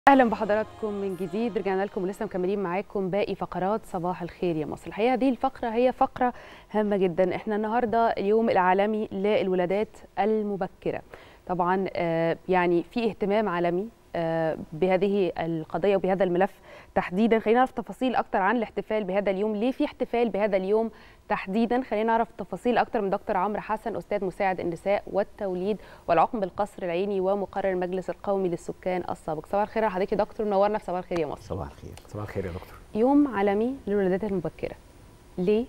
اهلا بحضراتكم من جديد رجعنا لكم ولسه مكملين معاكم باقي فقرات صباح الخير يا مصر الحقيقه هذه الفقره هي فقره هامه جدا احنا النهارده اليوم العالمي للولادات المبكره طبعا آه، يعني في اهتمام عالمي آه، بهذه القضيه وبهذا الملف تحديدا خلينا نعرف تفاصيل اكتر عن الاحتفال بهذا اليوم ليه في احتفال بهذا اليوم تحديدا خلينا نعرف تفاصيل اكتر من دكتور عمرو حسن استاذ مساعد النساء والتوليد والعقم بالقصر العيني ومقرر المجلس القومي للسكان السابق صباح الخير على حضرتك يا دكتور نورنا في صباح الخير يا مصر صباح الخير صباح الخير يا دكتور يوم عالمي للولادات المبكره ليه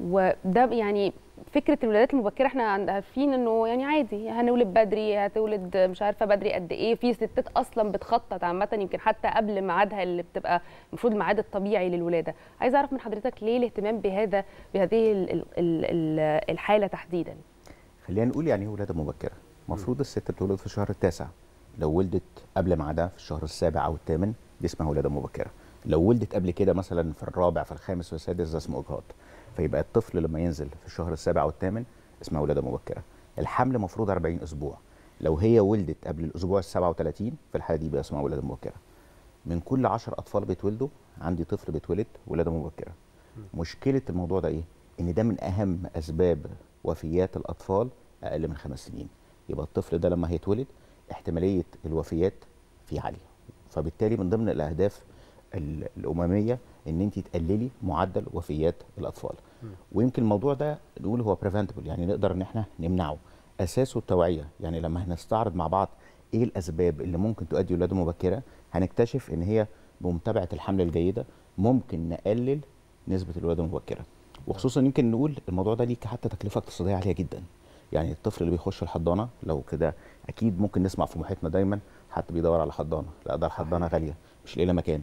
وده يعني فكره الولادات المبكره احنا عند- عارفين انه يعني عادي هنولد بدري هتولد مش عارفه بدري قد ايه في ستات اصلا بتخطط عامه يمكن حتى قبل ميعادها اللي بتبقى المفروض الميعاد الطبيعي للولاده عايزه اعرف من حضرتك ليه الاهتمام بهذا بهذه ال- ال- ال- ال- الحاله تحديدا خلينا نقول يعني ايه ولاده مبكره المفروض الست بتولد في الشهر التاسع لو ولدت قبل ميعادها في الشهر السابع او الثامن دي اسمها ولاده مبكره لو ولدت قبل كده مثلا في الرابع في الخامس في السادس ده اسمه اجهاض فيبقى الطفل لما ينزل في الشهر السابع او الثامن اسمها ولاده مبكره الحمل مفروض 40 اسبوع لو هي ولدت قبل الاسبوع ال 37 في الحاله دي بقى اسمها ولاده مبكره من كل 10 اطفال بيتولدوا عندي طفل بيتولد ولاده مبكره مشكله الموضوع ده ايه ان ده من اهم اسباب وفيات الاطفال اقل من خمس سنين يبقى الطفل ده لما هيتولد احتماليه الوفيات فيه عاليه فبالتالي من ضمن الاهداف ال- الامميه ان انت تقللي معدل وفيات الاطفال ويمكن الموضوع ده نقول هو بريفنتبل يعني نقدر ان احنا نمنعه اساسه التوعيه يعني لما هنستعرض مع بعض ايه الاسباب اللي ممكن تؤدي ولاده مبكره هنكتشف ان هي بمتابعه الحمل الجيده ممكن نقلل نسبه الولاده المبكره وخصوصا يمكن نقول الموضوع ده ليه حتى تكلفه اقتصاديه عاليه جدا يعني الطفل اللي بيخش الحضانه لو كده اكيد ممكن نسمع في محيطنا دايما حد بيدور على حضانه لا ده الحضانه غاليه مش لاقي لها مكان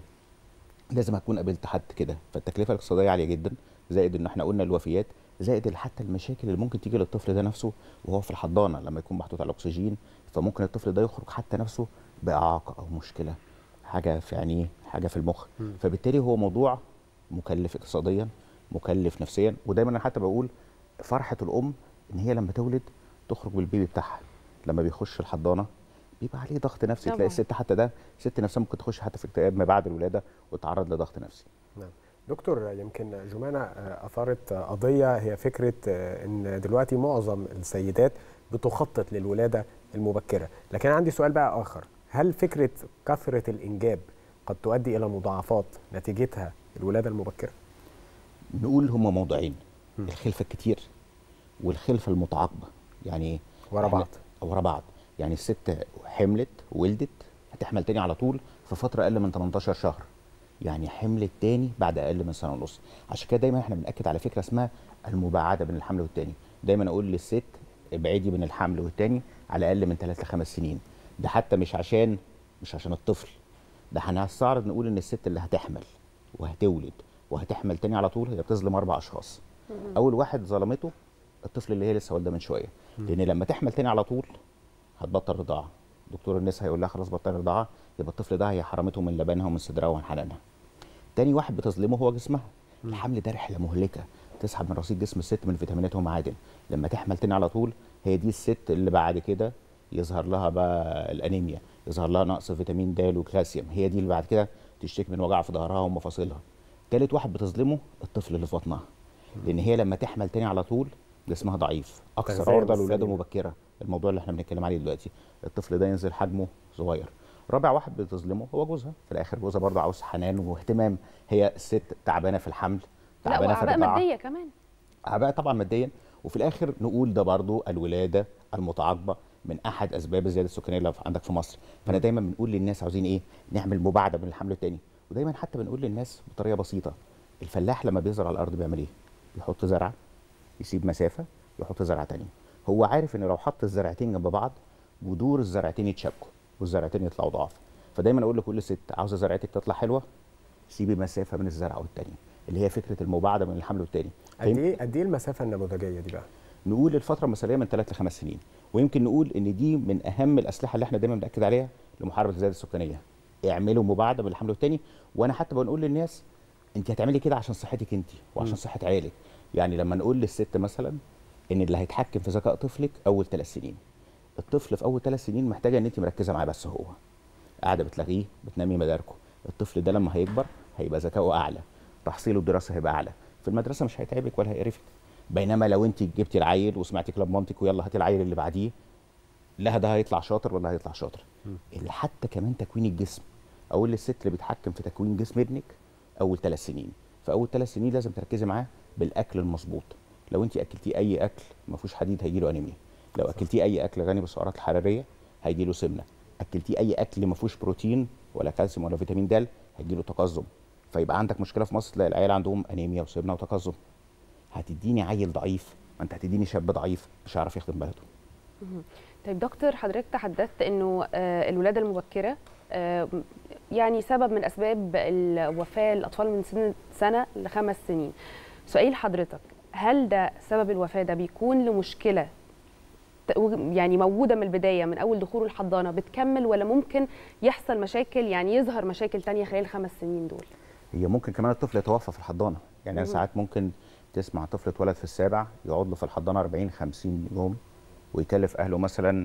لازم اكون قابلت حد كده فالتكلفه الاقتصاديه عاليه جدا زائد ان احنا قلنا الوفيات زائد حتى المشاكل اللي ممكن تيجي للطفل ده نفسه وهو في الحضانه لما يكون محطوط على الاكسجين فممكن الطفل ده يخرج حتى نفسه باعاقه او مشكله حاجه في عينيه حاجه في المخ مم. فبالتالي هو موضوع مكلف اقتصاديا مكلف نفسيا ودايما انا حتى بقول فرحه الام ان هي لما تولد تخرج بالبيبي بتاعها لما بيخش الحضانه بيبقى عليه ضغط نفسي طبعاً. تلاقي الست حتى ده الست نفسها ممكن تخش حتى في اكتئاب ما بعد الولاده وتتعرض لضغط نفسي نعم دكتور يمكن جمانة آه، أثارت آه، قضية هي فكرة آه، إن دلوقتي معظم السيدات بتخطط للولادة المبكرة لكن عندي سؤال بقى آخر هل فكرة كثرة الإنجاب قد تؤدي إلى مضاعفات نتيجتها الولادة المبكرة؟ نقول هما موضوعين مم. الخلفه الكتير والخلفه المتعاقبه يعني ايه ورا إحنا- بعض. ورا بعض يعني الست حملت ولدت هتحمل تاني على طول في فتره اقل من 18 شهر يعني حملت تاني بعد اقل من سنه ونص عشان كده دايما احنا بناكد على فكره اسمها المباعده بين الحمل والتاني دايما اقول للست ابعدي بين الحمل والتاني على اقل من 3 ل 5 سنين ده حتى مش عشان مش عشان الطفل ده هنستعرض نقول ان الست اللي هتحمل وهتولد وهتحمل تاني على طول هي بتظلم اربع اشخاص اول واحد ظلمته الطفل اللي هي لسه والده من شويه لان لما تحمل تاني على طول هتبطل رضاعه دكتور النساء هيقول لها خلاص بطل رضاعه يبقى الطفل ده هي حرمته من لبنها ومن صدرها ومن حنانها تاني واحد بتظلمه هو جسمها الحمل ده رحله مهلكه تسحب من رصيد جسم الست من فيتامينات ومعادن لما تحمل تاني على طول هي دي الست اللي بعد كده يظهر لها بقى الانيميا يظهر لها نقص فيتامين د وكالسيوم هي دي اللي بعد كده تشتكي من وجع في ظهرها ومفاصلها تالت واحد بتظلمه الطفل اللي في بطنها لان هي لما تحمل تاني على طول جسمها ضعيف اكثر تغذية عرضه للولاده بالسليم. مبكره الموضوع اللي احنا بنتكلم عليه دلوقتي الطفل ده ينزل حجمه صغير رابع واحد بتظلمه هو جوزها في الاخر جوزها برضه عاوز حنان واهتمام هي الست تعبانه في الحمل لا تعبانه في واعباء الرضاعه ماديه كمان اعباء طبعا ماديا وفي الاخر نقول ده برضو الولاده المتعاقبه من احد اسباب الزياده السكانيه اللي عندك في مصر فانا دايما بنقول للناس عاوزين ايه نعمل مباعده بين الحمل والتاني ودايما حتى بنقول للناس بطريقه بسيطه الفلاح لما بيزرع على الارض بيعمل ايه بيحط زرعه يسيب مسافه يحط زرعه تانية هو عارف ان لو حط الزرعتين جنب بعض جذور الزرعتين يتشابكوا والزرعتين يطلعوا ضعاف فدايما اقول لكل ست عاوزه زرعتك تطلع حلوه سيبي مسافه بين الزرعه والتانية اللي هي فكره المباعده بين الحمل والتاني قد إيه قد إيه المسافة النموذجية دي بقى؟ نقول الفتره المثاليه من 3 ل 5 سنين ويمكن نقول ان دي من اهم الاسلحه اللي احنا دايما بناكد عليها لمحاربه الزياده السكانيه اعملوا مباعده بين الحمل والتاني وانا حتى بنقول للناس انت هتعملي كده عشان صحتك انت وعشان مم. صحه عيالك يعني لما نقول للست مثلا ان اللي هيتحكم في ذكاء طفلك اول ثلاث سنين الطفل في اول ثلاث سنين محتاجه ان انت مركزه معاه بس هو قاعده بتلغيه بتنمي مداركه الطفل ده لما هيكبر هيبقى ذكائه اعلى تحصيله الدراسي هيبقى اعلى في المدرسه مش هيتعبك ولا هيقرفك بينما لو انت جبتي العيل وسمعتي كلام مامتك ويلا هاتي العيل اللي بعديه لا ده هيطلع شاطر ولا هيطلع شاطر اللي حتى كمان تكوين الجسم اقول للست اللي بيتحكم في تكوين جسم ابنك اول ثلاث سنين فاول ثلاث سنين لازم تركزي معاه بالاكل المظبوط لو انت اكلتيه اي اكل ما فيهوش حديد هيجي له انيميا لو اكلتيه اي اكل غني بالسعرات الحراريه هيجي له سمنه اكلتيه اي اكل ما فيهوش بروتين ولا كالسيوم ولا فيتامين د هيجي له تقزم فيبقى عندك مشكله في مصر تلاقي العيال عندهم انيميا وسمنه وتقزم هتديني عيل ضعيف ما انت هتديني شاب ضعيف مش هيعرف يخدم بلده طيب دكتور حضرتك تحدثت انه آه، الولاده المبكره آه، يعني سبب من اسباب الوفاه الاطفال من سن سنه لخمس سنين سؤال حضرتك هل ده سبب الوفاه ده بيكون لمشكله ت- يعني موجوده من البدايه من اول دخول الحضانه بتكمل ولا ممكن يحصل مشاكل يعني يظهر مشاكل تانية خلال الخمس سنين دول هي ممكن كمان الطفل يتوفى في الحضانه يعني انا مهم. ساعات ممكن تسمع طفل اتولد في السابع يقعد له في الحضانه 40 50 يوم ويكلف اهله مثلا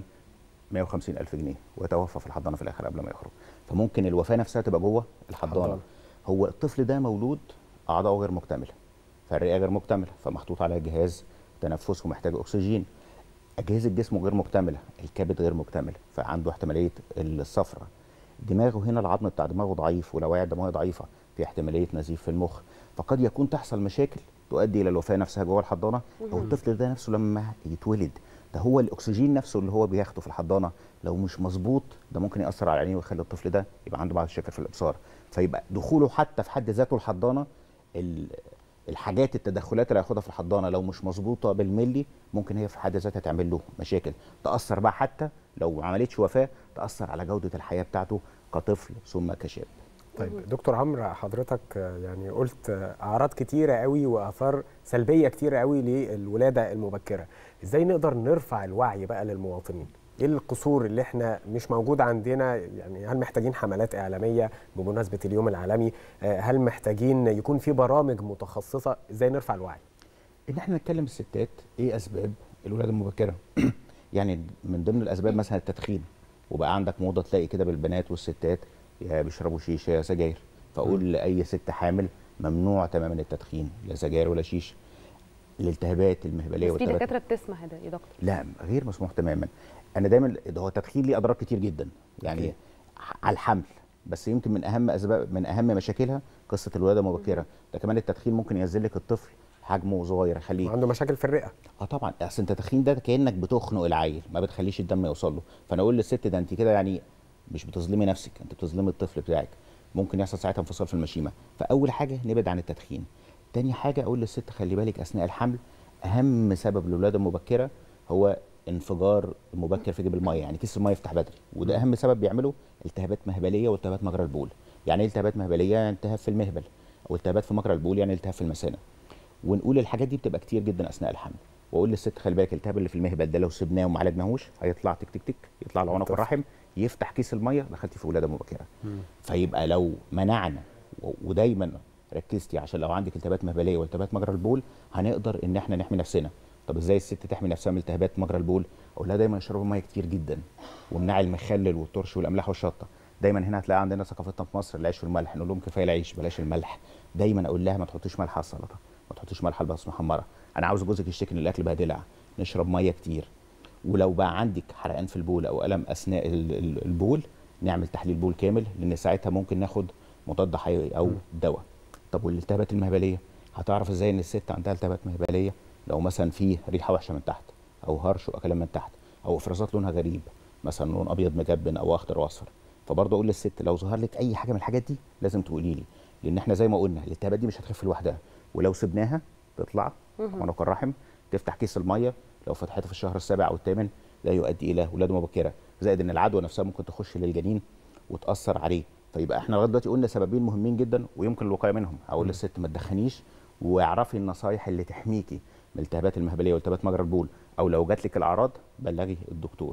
150 الف جنيه ويتوفى في الحضانه في الاخر قبل ما يخرج فممكن الوفاه نفسها تبقى جوه الحضانه الحضانة. هو الطفل ده مولود اعضائه غير مكتمله فالرئه غير مكتمله فمحطوط عليها جهاز تنفس ومحتاج اكسجين اجهزه جسمه غير مكتمله الكبد غير مكتمل فعنده احتماليه الصفرة دماغه هنا العظم بتاع دماغه ضعيف والاوعيه الدمويه ضعيفه في احتماليه نزيف في المخ فقد يكون تحصل مشاكل تؤدي الى الوفاه نفسها جوه الحضانه او الطفل ده نفسه لما يتولد ده هو الاكسجين نفسه اللي هو بياخده في الحضانه لو مش مظبوط ده ممكن ياثر على عينيه ويخلي الطفل ده يبقى عنده بعض الشكل في الابصار فيبقى دخوله حتى في حد ذاته الحضانه ال- الحاجات التدخلات اللي هياخدها في الحضانه لو مش مظبوطه بالملي ممكن هي في حد ذاتها تعمل له مشاكل تاثر بقى حتى لو ما عملتش وفاه تاثر على جوده الحياه بتاعته كطفل ثم كشاب طيب دكتور عمرو حضرتك آه، يعني قلت آه، اعراض كتيره قوي واثار سلبيه كتيره قوي للولاده المبكره ازاي نقدر نرفع الوعي بقى للمواطنين ايه القصور اللي احنا مش موجود عندنا يعني هل محتاجين حملات اعلاميه بمناسبه اليوم العالمي آه، هل محتاجين يكون في برامج متخصصه ازاي نرفع الوعي ان احنا نتكلم الستات ايه اسباب الولاده المبكره يعني من ضمن الاسباب مثلا التدخين وبقى عندك موضه تلاقي كده بالبنات والستات يا بيشربوا شيشه يا سجاير فاقول لاي ست حامل ممنوع تماما التدخين لا سجاير ولا شيشه الالتهابات المهبليه بس في والتهابات دكاتره بتسمح ده يا دكتور لا غير مسموح تماما انا دايما ده هو التدخين ليه اضرار كتير جدا يعني أوكي. ح- على الحمل بس يمكن من اهم اسباب من اهم مشاكلها قصه الولاده المبكره ده كمان التدخين ممكن ينزل لك الطفل حجمه صغير يخليه وعنده مشاكل في الرئه اه طبعا اصل انت التدخين ده كانك بتخنق العيل ما بتخليش الدم يوصل له فانا اقول للست ده انت كده يعني مش بتظلمي نفسك انت بتظلمي الطفل بتاعك ممكن يحصل ساعتها انفصال في المشيمه فاول حاجه نبعد عن التدخين تاني حاجه اقول للست خلي بالك اثناء الحمل اهم سبب للولاده المبكره هو انفجار مبكر في جيب الميه يعني كيس الميه يفتح بدري وده اهم سبب بيعمله التهابات مهبليه والتهابات مجرى البول يعني ايه التهابات مهبليه يعني التهاب في المهبل او التهابات في مجرى البول يعني التهاب في المثانه ونقول الحاجات دي بتبقى كتير جدا اثناء الحمل واقول للست خلي بالك الالتهاب اللي في المهبل ده لو سبناه وما عالجناهوش هيطلع تك تك تك يطلع لعنق الطفل. الرحم يفتح كيس الميه دخلتي في ولاده مبكره فيبقى لو منعنا و- ودايما ركزتي عشان لو عندك التهابات مهبليه والتهابات مجرى البول هنقدر ان احنا نحمي نفسنا طب ازاي الست تحمي نفسها من التهابات مجرى البول اقول لها دايما اشربوا ميه كتير جدا وامنعي المخلل والترش والاملاح والشطه دايما هنا هتلاقي عندنا ثقافتنا في مصر العيش والملح نقول لهم كفايه العيش بلاش الملح دايما اقول لها ما تحطيش ملح على السلطه ما تحطيش ملح على البطاطس المحمره انا عاوز جوزك يشتكي ان الاكل بقى دلع نشرب ميه كتير ولو بقى عندك حرقان في البول او الم اثناء ال- ال- البول نعمل تحليل بول كامل لان ساعتها ممكن ناخد مضاد حيوي او دواء طب والالتهابات المهبليه هتعرف ازاي ان الست عندها التهابات مهبليه لو مثلا في ريحه وحشه من تحت او هرش واكلام من تحت او افرازات لونها غريب مثلا لون ابيض مجبن او اخضر واصفر فبرضه اقول للست لو ظهر لك اي حاجه من الحاجات دي لازم تقولي لي لان احنا زي ما قلنا الالتهابات دي مش هتخف لوحدها ولو سبناها تطلع عنق الرحم تفتح كيس الميه لو فتحتها في الشهر السابع او الثامن لا يؤدي الى ولاده مبكره زائد ان العدوى نفسها ممكن تخش للجنين وتاثر عليه فيبقى احنا لغايه دلوقتي قلنا سببين مهمين جدا ويمكن الوقايه منهم اقول للست ما تدخنيش واعرفي النصايح اللي تحميكي من التهابات المهبليه والتهابات مجرى البول او لو جات لك الاعراض بلغي الدكتور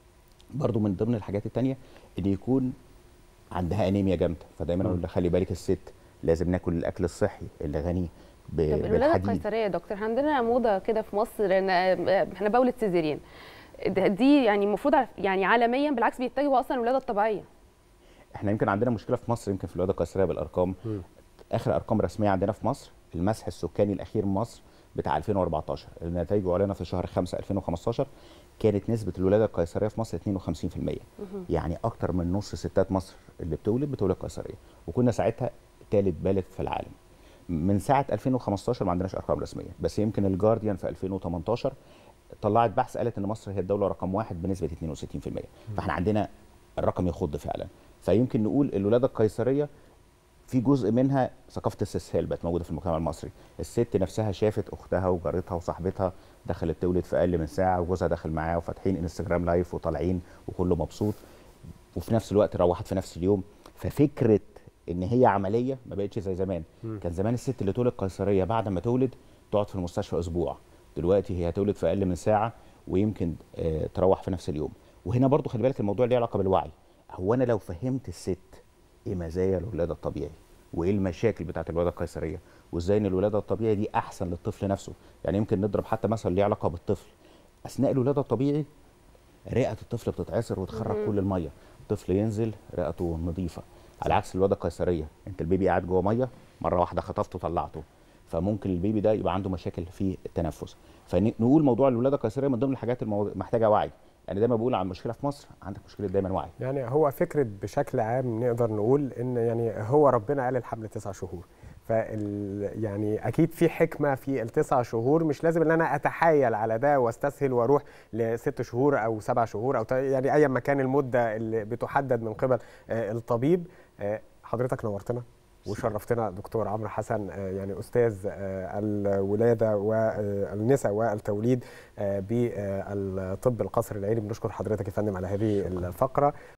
برضو من ضمن الحاجات التانية ان يكون عندها انيميا جامده فدايما اقول لها خلي بالك الست لازم ناكل الاكل الصحي اللي غني ب- طب الولاده بالحديد القيصريه يا دكتور إحنا عندنا موضه كده في مصر ان احنا بولد سيزيريان ده- دي يعني المفروض ع- يعني عالميا بالعكس بيتجهوا اصلا الولاده الطبيعيه احنا يمكن عندنا مشكله في مصر يمكن في الولاده القيصريه بالارقام مم. اخر ارقام رسميه عندنا في مصر المسح السكاني الاخير من مصر بتاع 2014 النتائج اعلنت في شهر 5 2015 كانت نسبه الولاده القيصريه في مصر 52% يعني اكتر من نص ستات مصر اللي بتولد بتولد قيصريه وكنا ساعتها ثالث بالغ في العالم من ساعه 2015 ما عندناش ارقام رسميه بس يمكن الجارديان في 2018 طلعت بحث قالت ان مصر هي الدوله رقم واحد بنسبه 62% فاحنا عندنا الرقم يخض فعلا فيمكن نقول الولاده القيصريه في جزء منها ثقافه الاستسهال بقت موجوده في المجتمع المصري الست نفسها شافت اختها وجارتها وصاحبتها دخلت تولد في اقل من ساعه وجوزها داخل معاها وفاتحين انستجرام لايف وطالعين وكله مبسوط وفي نفس الوقت روحت في نفس اليوم ففكره ان هي عمليه ما بقتش زي زمان مم. كان زمان الست اللي تولد قيصريه بعد ما تولد تقعد في المستشفى اسبوع دلوقتي هي هتولد في اقل من ساعه ويمكن آه، تروح في نفس اليوم وهنا برضو خلي بالك الموضوع ليه علاقه بالوعي هو انا لو فهمت الست ايه مزايا الولاده الطبيعي وايه المشاكل بتاعت الولاده القيصريه وازاي ان الولاده الطبيعي دي احسن للطفل نفسه يعني يمكن نضرب حتى مثل ليه علاقه بالطفل اثناء الولاده الطبيعي رئه الطفل بتتعصر وتخرج كل الميه الطفل ينزل رئته نظيفه على عكس الولاده القيصريه انت البيبي قاعد جوه ميه مره واحده خطفته طلعته فممكن البيبي ده يبقى عنده مشاكل في التنفس فنقول موضوع الولاده القيصريه من ضمن الحاجات المحتاجه وعي يعني دايما بقول عن مشكله في مصر عندك مشكله دايما وعي يعني هو فكره بشكل عام نقدر نقول ان يعني هو ربنا قال الحمل تسع شهور فال يعني اكيد في حكمه في التسع شهور مش لازم ان انا اتحايل على ده واستسهل واروح لست شهور او سبع شهور او ت- يعني ايا ما كان المده اللي بتحدد من قبل آه، الطبيب آه، حضرتك نورتنا وشرفتنا دكتور عمرو حسن آه، يعني استاذ آه، الولاده والنساء والتوليد آه، بالطب القصر العيني بنشكر حضرتك يا فندم على هذه الفقره